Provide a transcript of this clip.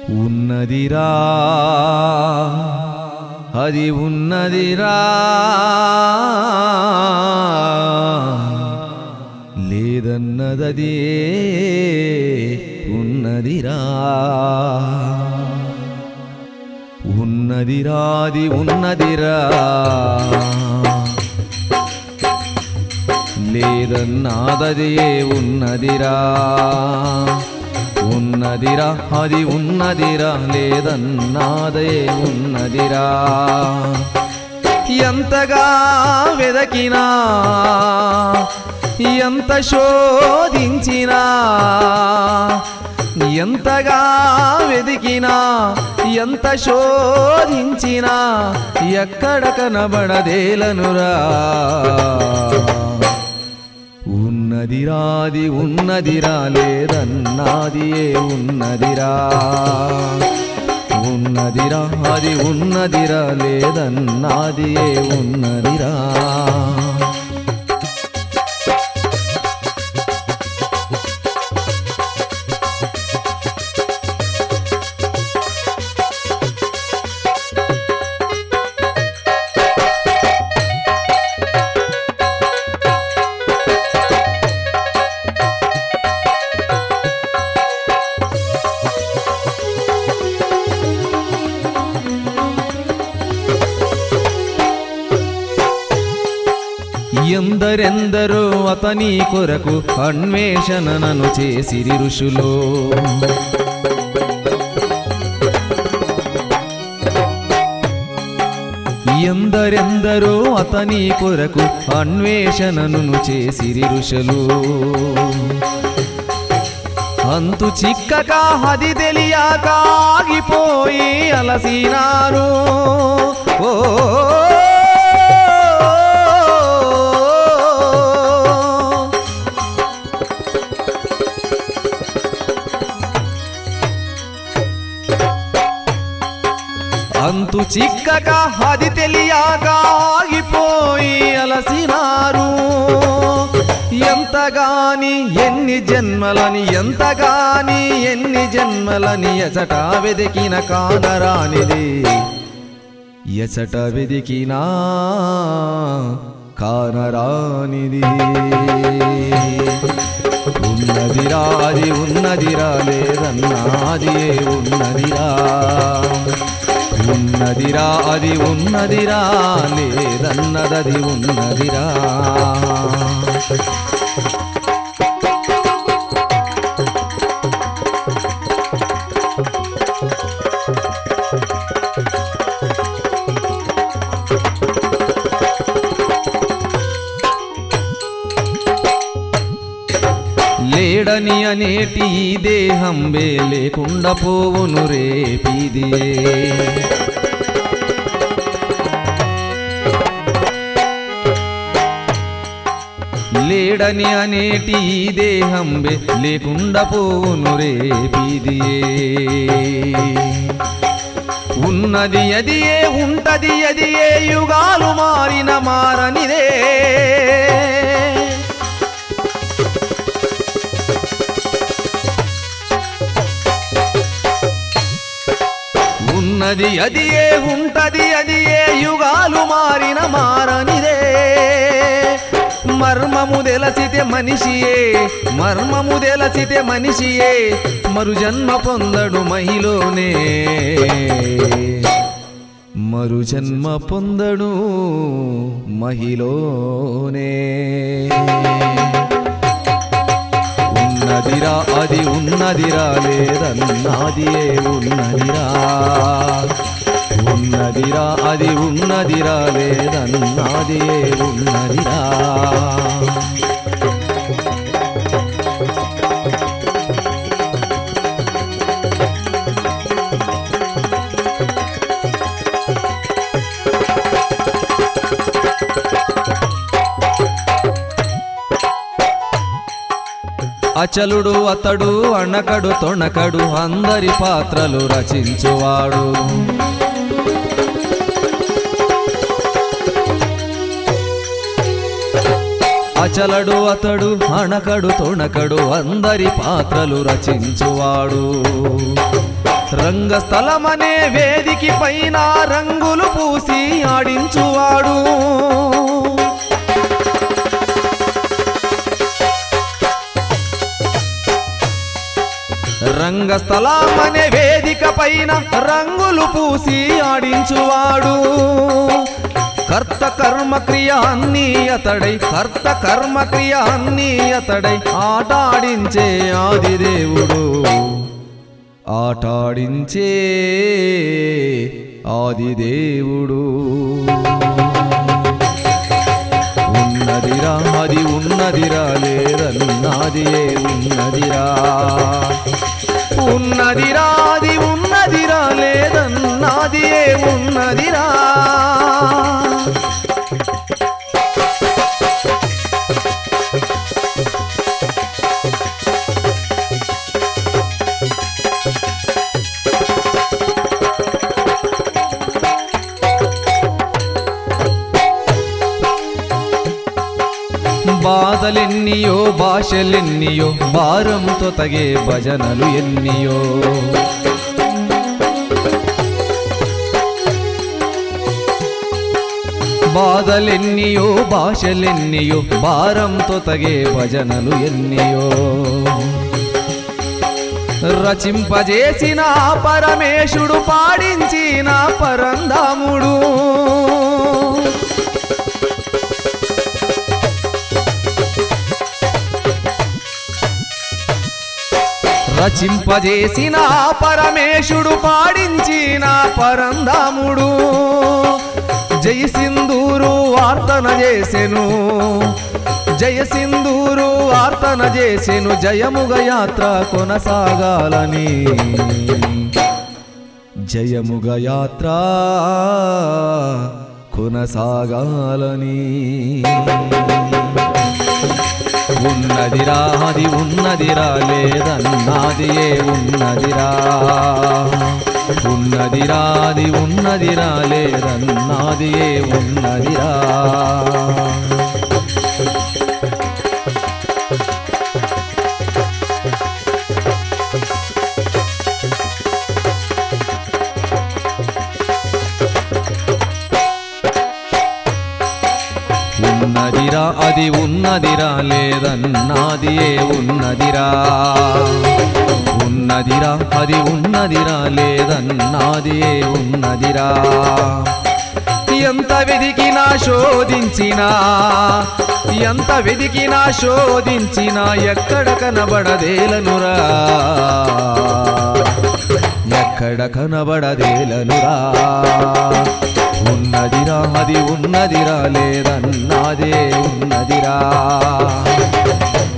ఉన్నదిరా అది ఉన్నదిరా లేదన్నదదే ఉన్నదిరా ఉన్నదిరా అది ఉన్నదిరా లేదన్నాదదే ఉన్నదిరా ఉన్నదిరా అది ఉన్నదిరా లేదన్నాదే ఉన్నదిరా ఎంతగా వెదకినా ఎంత శోధించినా ఎంతగా వెదికినా ఎంత శోధించినా ఎక్కడ కనబడదేలనురా ఉన్నదిరాది ఉన్నదిరా లేదన్నాది ఏ ఉన్నదిరా ఉన్నదిరా అది ఉన్నదిరా లేదన్నాది ఏ ఉన్నదిరా ఎందరెందరో అతని కొరకు అన్వేషణను చేసిరి ఋషులు ఎందరెందరో అతని కొరకు అన్వేషణను చేసిరి ఋషులు అంతు చిక్కక అది తెలియక ఆగిపోయి అలసినారు ఓ అంతు చిక్కక అది తెలియక ఆగిపోయి అలసినారు ఎంతగాని ఎన్ని జన్మలని ఎంతగాని ఎన్ని జన్మలని ఎసట వెదికిన కానరానిది ఎసట వెదికినా కానరానిది ఉన్నదిరా అది ఉన్నదిరా లేదన్నాది ఏ ఉన్నదిరా ఉన్నదిరా అది ఉన్నదిరా లేదన్నదది ఉన్నదిరా లేడని అనేటి ఈ దేహం వే లేకుండా పోవును రేపిదే లేడని అనేటి ఈ దేహం వే లేకుండా పోవును రేపిదియే ఉన్నది అది ఏ ఉంటది అది ఏ యుగాలు మారిన మారనిదే ఉన్నది అది ఏ ఉంటది అది ఏ యుగాలు మారిన మారనిదే మర్మము తెలసితే మనిషియే మర్మము తెలసితే మనిషియే మరు జన్మ పొందడు మహిలోనే మరు జన్మ పొందడు మహిలోనే ఉన్నదిరా అది ఉన్నదిరా లేదన్నాది ఏ ఉన్నదిరా ఉన్నదిరా అది ఉన్నదిరా లేదన్నాది ఏ ఉన్నదిరా అచలుడు అతడు అణకడు తొణకడు అందరి పాత్రలు రచించువాడు అచలడు అతడు అణకడు తొణకడు అందరి పాత్రలు రచించువాడు రంగస్థలమనే వేదికి పైన రంగులు పూసి ఆడించువాడు రంగస్థలమనే వేదిక పైన రంగులు పూసి ఆడించువాడు కర్త కర్మ క్రియ అన్నీ అతడై కర్త కర్మ క్రియ అన్నీ అతడై ఆటాడించే ఆదిదేవుడు ఆటాడించే ఆదిదేవుడు ఉన్నదిరా అది ఉన్నదిరా లేదన్నాదియే ఉన్నదిరా ఉన్నదిరా అది ఉన్నదిరా లేదన్నాదియే ఉన్నదిరా బాధలెన్నియో భాషలెన్నియో భారంతో తగే భజనలు ఎన్నియో బాధలెన్నియో భాషలెన్నియో భారంతో తగే భజనలు ఎన్నియో రచింపజేసిన పరమేశుడు పాడించిన పరంధాముడు రచింపజేసిన పరమేశుడు పాడించిన పరంధాముడు జయ సింధూరు వార్తన చేసెను జయ సింధూరు వార్తన చేసెను జయముగ యాత్ర కొనసాగాలని జయముగ యాత్ర కొనసాగాలని ఉన్నదిరా అది ఉన్నదిరా లేదన్నాది ఏ ఉన్నదిరా ఉన్నదిరా అది ఉన్నదిరా లేదన్నాది ఏ ఉన్నదిరా ఉన్నదిరా అది ఉన్నదిరా లేదన్నాది ఏ ఉన్నదిరా ఉన్నదిరా అది ఉన్నదిరా లేదన్నాది ఏ ఉన్నదిరా ఎంత వెదికినా శోధించినా ఎంత వెదికినా శోధించినా ఎక్కడ కనబడదేలనురా ఎక్కడ కనబడదేలనురా ఉన్నదిరా అది ఉన్నదిరా లేదన్నాదే ఉన్నదిరా